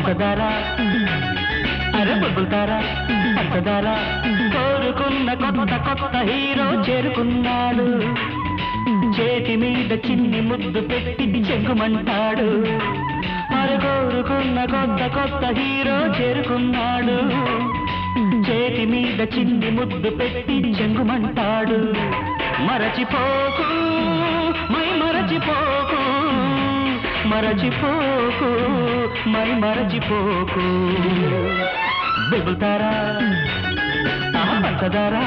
పంచదారా అరే బుల్బుల్తారా పంచదారా కోరుకున్న కొత్త కొత్త హీరో చేరుకున్నాడు చేతి మీద చిన్ని ముద్దు పెట్టి చెంగుమంటాడు మరి కోరుకున్న కొత్త కొత్త హీరో చేరుకున్నాడు చేతి మీద చిన్ని ముద్దు పెట్టి చెంగుమంటాడు మరచిపోకు మై మరచిపోకు మరచిపోకు మై మరచిపోకు బుబుతారా పంచదారా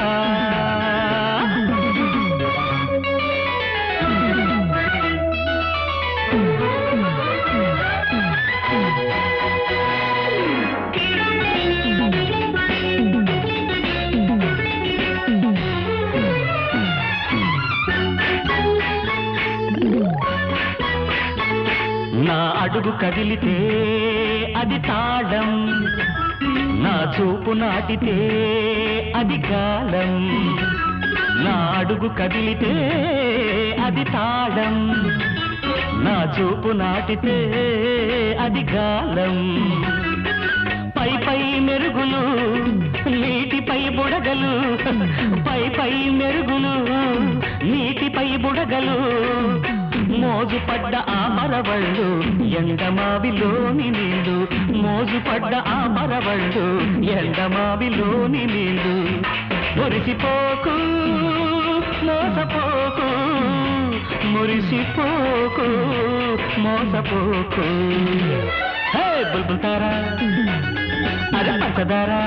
నా అడుగు కదిలితే అది తాళం నా చూపు నాటితే అది కాలం నా అడుగు కదిలితే అది తాళం నా చూపు నాటితే అది గాలం పై పై మెరుగులు నీటిపై బుడగలు పై పై మెరుగులు నీటిపై బుడగలు మోజు పడ్డ ఆ మరవళ్ళు ఎండమావిలోని నీళ్ళు మోజు పడ్డ ఆ మరవళ్ళు ఎండమావిలోని నీళ్ళు మురిసిపోకు మోసపోకు మురిసిపోకు మోసపోకు హే బుల్బుల్తారా అరే పంచదారా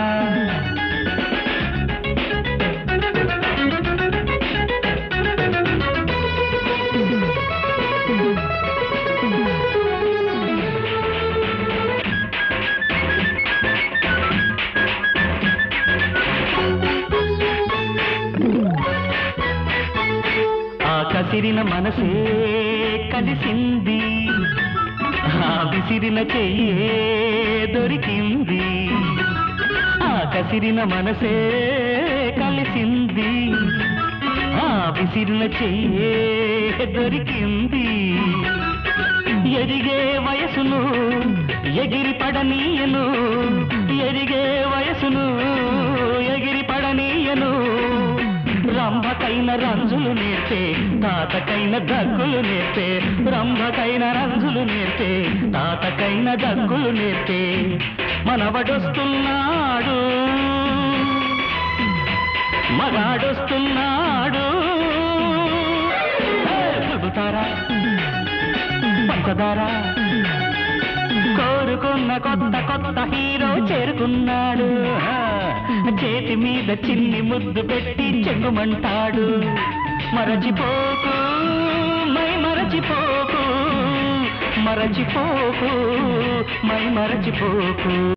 ఆ కసిరిన మనసే కలిసింది ఆ విసిరిన చెయ్యే దొరికింది ఆ కసిరిన మనసే కలిసింది ఆ విసిరిన చెయ్యే దొరికింది ఎదిగే వయసును ఎగిరి పడనీయను ఎదిగే వయసును ఎగిరి పడనీయను రంభకైన రంజులు నేర్పే తాతకైన దగ్గులు నేర్పే రంభకైన రంజులు నేర్పే తాతకైన దగ్గులు నేర్పే మనవడొస్తున్నాడు మగాడొస్తున్నాడు హే, చెబుతారా పంచదారా కోరుకున్న కొత్త కొత్త హీరో చేరుకున్నాడు ఆ, చేతి మీద చిన్ని ముద్దు పెట్టి చెంగుమంటాడు మరచిపోకు మై మరచిపోకు మరచిపోకు మై మరచిపోకు